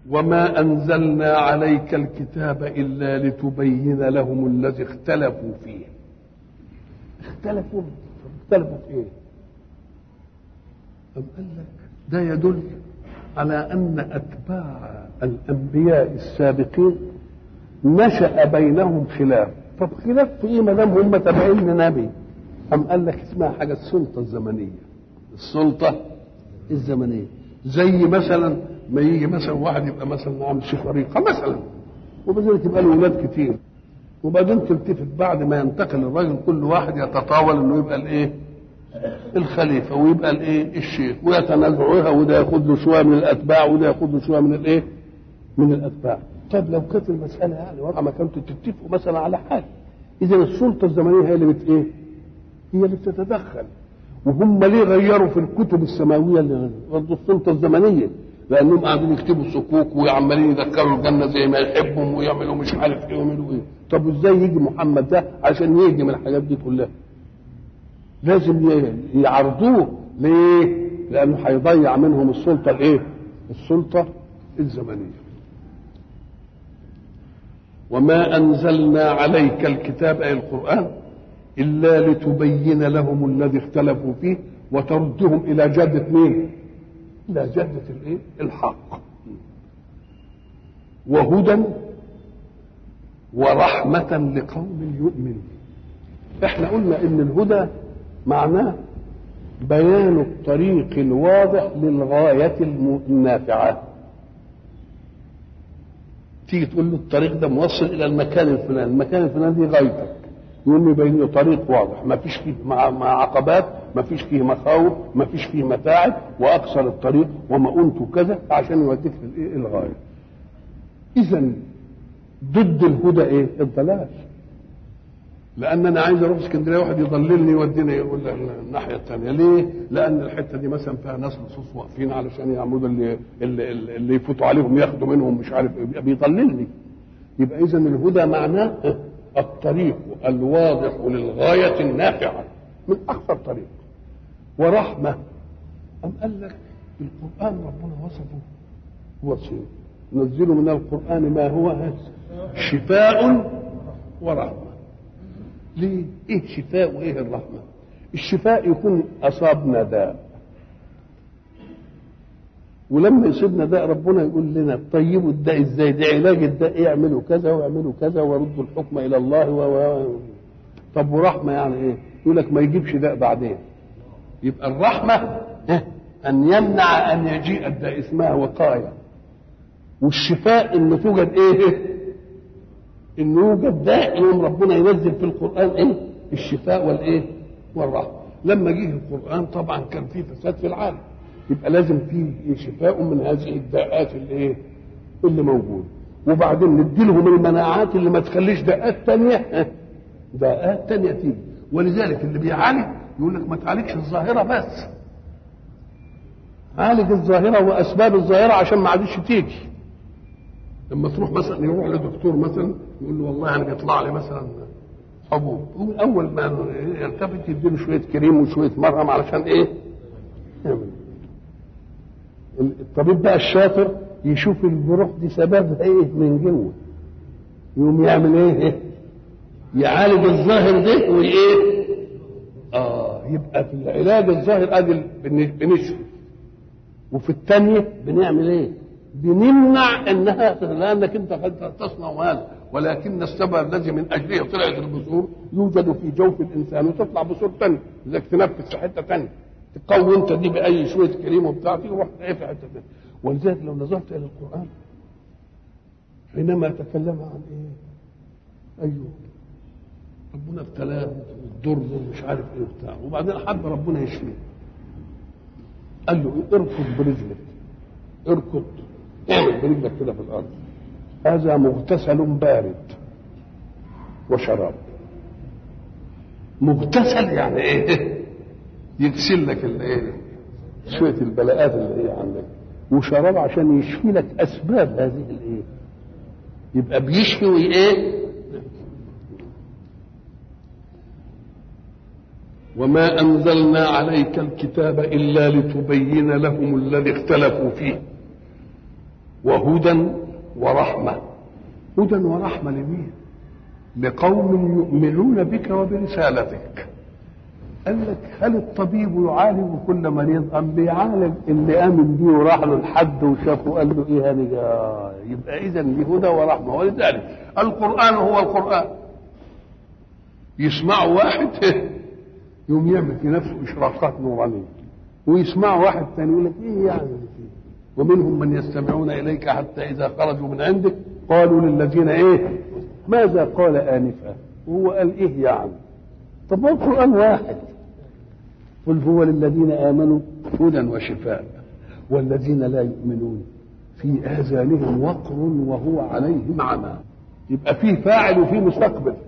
وما أنزلنا عليك الكتاب إلا لتبين لهم الذي اختلفوا فيه اختلفوا اختلفوا في ايه أم قال لك ده يدل على أن أتباع الأنبياء السابقين نشأ بينهم خلاف طب خلاف في ايه ما دام هم تابعين لنبي أم قال لك اسمها حاجة السلطة الزمنية السلطة الزمنية زي مثلا ما يجي مثلا واحد يبقى مثلا عامل شيخ طريقة مثلا وبذلك يبقى له ولاد كتير وبعدين تلتفت بعد ما ينتقل الراجل كل واحد يتطاول انه يبقى الايه؟ الخليفه ويبقى الايه؟ الشيخ ويتنازعوها وده ياخد له شويه من الاتباع وده ياخد له شويه من الايه؟ من الاتباع. طب لو كانت المساله يعني وضع ما كنتوا تتفقوا مثلا على حاجه اذا السلطه الزمنيه هي اللي بت ايه؟ هي اللي بتتدخل وهم ليه غيروا في الكتب السماويه اللي برضه السلطه الزمنيه لانهم قاعدين يكتبوا صكوك وعمالين يذكروا الجنه زي ما يحبهم ويعملوا مش عارف ايه ويعملوا ايه طب ازاي يجي محمد ده عشان يهجم الحاجات دي كلها لازم يعرضوه ليه لانه هيضيع منهم السلطه الايه السلطه الزمنيه وما انزلنا عليك الكتاب اي القران الا لتبين لهم الذي اختلفوا فيه وتردهم الى جاده مين الى جاده الايه الحق وهدى ورحمة لقوم يؤمنون احنا قلنا ان الهدى معناه بيان الطريق الواضح للغاية النافعة تيجي تقول له الطريق ده موصل الى المكان الفلاني المكان الفلاني دي غايتك يقول له يبين له طريق واضح ما فيش فيه مع, مع عقبات ما فيش فيه مخاوف ما فيش فيه متاعب واقصر الطريق ومؤونته كذا عشان يوديك للايه الغايه اذا ضد الهدى ايه الضلال لان انا عايز اروح اسكندريه واحد يضللني يوديني يقول الناحيه الثانيه ليه لان الحته دي مثلا فيها ناس لصوص واقفين علشان يعملوا اللي, اللي, اللي يفوتوا عليهم ياخدوا منهم مش عارف ايه بيضللني يبقى اذا الهدى معناه الطريق الواضح للغايه النافعه من اكثر طريق ورحمه ام قال لك القران ربنا وصفه وصفه نزل من القرآن ما هو شفاء ورحمة ليه؟ إيه شفاء وإيه الرحمة؟ الشفاء يكون أصابنا داء ولما يصيبنا داء ربنا يقول لنا طيبوا الداء ازاي ده علاج الداء اعملوا كذا واعملوا كذا وردوا الحكم الى الله و... و... طب ورحمه يعني ايه؟ يقول لك ما يجيبش داء بعدين يبقى الرحمه ان يمنع ان يجيء الداء اسمها وقايه والشفاء ان توجد ايه ان يوجد داء يوم ربنا ينزل في القران ايه الشفاء والايه والرحمه لما جه القران طبعا كان في فساد في العالم يبقى لازم في شفاء من هذه الداءات اللي ايه اللي موجوده وبعدين نديلهم المناعات اللي ما تخليش داءات تانية داءات تانية تيجي ولذلك اللي بيعالج يقول لك ما تعالجش الظاهره بس عالج الظاهره واسباب الظاهره عشان ما عادش تيجي لما تروح مثلا يروح لدكتور مثلا يقول له والله انا بيطلع لي مثلا حبوب اول ما يلتفت يديله شويه كريم وشويه مرهم علشان ايه؟ يعمل الطبيب بقى الشاطر يشوف الجروح دي سببها ايه من جوه يقوم يعمل ايه؟ يعالج الظاهر ده وايه؟ اه يبقى في العلاج الظاهر ادي بنشفي وفي الثانيه بنعمل ايه؟ بنمنع انها لانك انت قد تصنع هذا ولكن السبب الذي من اجله طلعت البذور يوجد في جوف الانسان وتطلع بذور ثانيه اذا تنفس في حته ثانيه تقوي انت دي باي شويه كريم وبتاع تروح ايه في حته ثانيه ولذلك لو نظرت الى القران حينما تكلم عن ايه؟ ايوه ربنا ابتلاه والضر ومش عارف ايه وبتاع وبعدين حب ربنا يشفيه قال له اركض برجلك اركض اعمل برجلك كده في الارض هذا مغتسل بارد وشراب مغتسل يعني ايه يغسل لك الايه شويه البلاءات اللي هي عندك وشراب عشان يشفي لك اسباب هذه الايه يبقى بيشفي وايه وما انزلنا عليك الكتاب الا لتبين لهم الذي اختلفوا فيه وهدى ورحمة هدى ورحمة لمين لقوم يؤمنون بك وبرسالتك قال لك هل الطبيب يعالج كل مريض ام بيعالج اللي امن بيه وراح له لحد وشافه قال له ايه هذه يبقى اذا هدى ورحمه ولذلك القران هو القران يسمعه واحد يوم يعمل في نفسه اشراقات نورانيه ويسمعه واحد ثاني يقول لك ايه يعني ومنهم من يستمعون اليك حتى اذا خرجوا من عندك قالوا للذين ايه ماذا قال انفا وهو قال ايه يعني طب ما القران واحد قل هو للذين امنوا هدى وشفاء والذين لا يؤمنون في اذانهم وقر وهو عليهم عمى يبقى فيه فاعل وفيه مستقبل